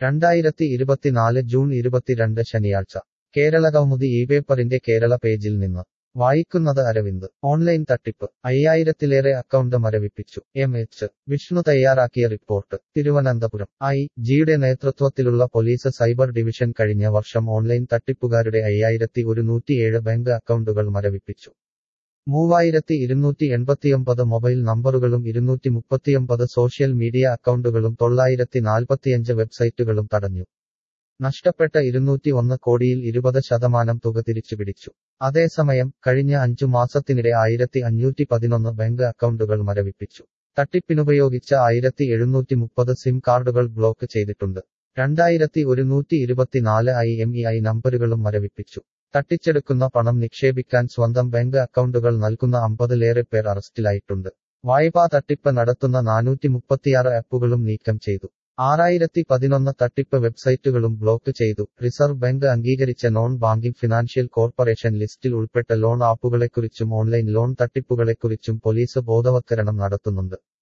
രണ്ടായിരത്തി ഇരുപത്തിനാല് ജൂൺ ഇരുപത്തിരണ്ട് ശനിയാഴ്ച കേരള കൗമുദി ഈ പേപ്പറിന്റെ കേരള പേജിൽ നിന്ന് വായിക്കുന്നത് അരവിന്ദ് ഓൺലൈൻ തട്ടിപ്പ് അയ്യായിരത്തിലേറെ അക്കൗണ്ട് മരവിപ്പിച്ചു എം എച്ച് വിഷ്ണു തയ്യാറാക്കിയ റിപ്പോർട്ട് തിരുവനന്തപുരം ഐ ജിയുടെ നേതൃത്വത്തിലുള്ള പോലീസ് സൈബർ ഡിവിഷൻ കഴിഞ്ഞ വർഷം ഓൺലൈൻ തട്ടിപ്പുകാരുടെ അയ്യായിരത്തി ഒരുന്നൂറ്റിയേഴ് ബാങ്ക് അക്കൗണ്ടുകൾ മരവിപ്പിച്ചു മൂവായിരത്തി ഇരുന്നൂറ്റി എൺപത്തിയൊമ്പത് മൊബൈൽ നമ്പറുകളും ഇരുന്നൂറ്റി മുപ്പത്തിയൊമ്പത് സോഷ്യൽ മീഡിയ അക്കൗണ്ടുകളും തൊള്ളായിരത്തി നാൽപ്പത്തിയഞ്ച് വെബ്സൈറ്റുകളും തടഞ്ഞു നഷ്ടപ്പെട്ട ഇരുന്നൂറ്റി ഒന്ന് കോടിയിൽ ഇരുപത് ശതമാനം തുക തിരിച്ചുപിടിച്ചു അതേസമയം കഴിഞ്ഞ അഞ്ചു മാസത്തിനിടെ ആയിരത്തി അഞ്ഞൂറ്റി പതിനൊന്ന് ബാങ്ക് അക്കൗണ്ടുകൾ മരവിപ്പിച്ചു തട്ടിപ്പിനുപയോഗിച്ച ആയിരത്തി എഴുന്നൂറ്റി മുപ്പത് സിം കാർഡുകൾ ബ്ലോക്ക് ചെയ്തിട്ടുണ്ട് രണ്ടായിരത്തി ഒരുന്നൂറ്റി ഇരുപത്തിനാല് ഐ എം ഇ ഐ നമ്പറുകളും മരവിപ്പിച്ചു തട്ടിച്ചെടുക്കുന്ന പണം നിക്ഷേപിക്കാൻ സ്വന്തം ബാങ്ക് അക്കൗണ്ടുകൾ നൽകുന്ന അമ്പതിലേറെ പേർ അറസ്റ്റിലായിട്ടുണ്ട് വായ്പാ തട്ടിപ്പ് നടത്തുന്ന നാനൂറ്റി മുപ്പത്തിയാറ് ആപ്പുകളും നീക്കം ചെയ്തു ആറായിരത്തി പതിനൊന്ന് തട്ടിപ്പ് വെബ്സൈറ്റുകളും ബ്ലോക്ക് ചെയ്തു റിസർവ് ബാങ്ക് അംഗീകരിച്ച നോൺ ബാങ്കിംഗ് ഫിനാൻഷ്യൽ കോർപ്പറേഷൻ ലിസ്റ്റിൽ ഉൾപ്പെട്ട ലോൺ ആപ്പുകളെക്കുറിച്ചും ഓൺലൈൻ ലോൺ തട്ടിപ്പുകളെക്കുറിച്ചും പോലീസ് ബോധവത്കരണം നടത്തുന്നുണ്ട്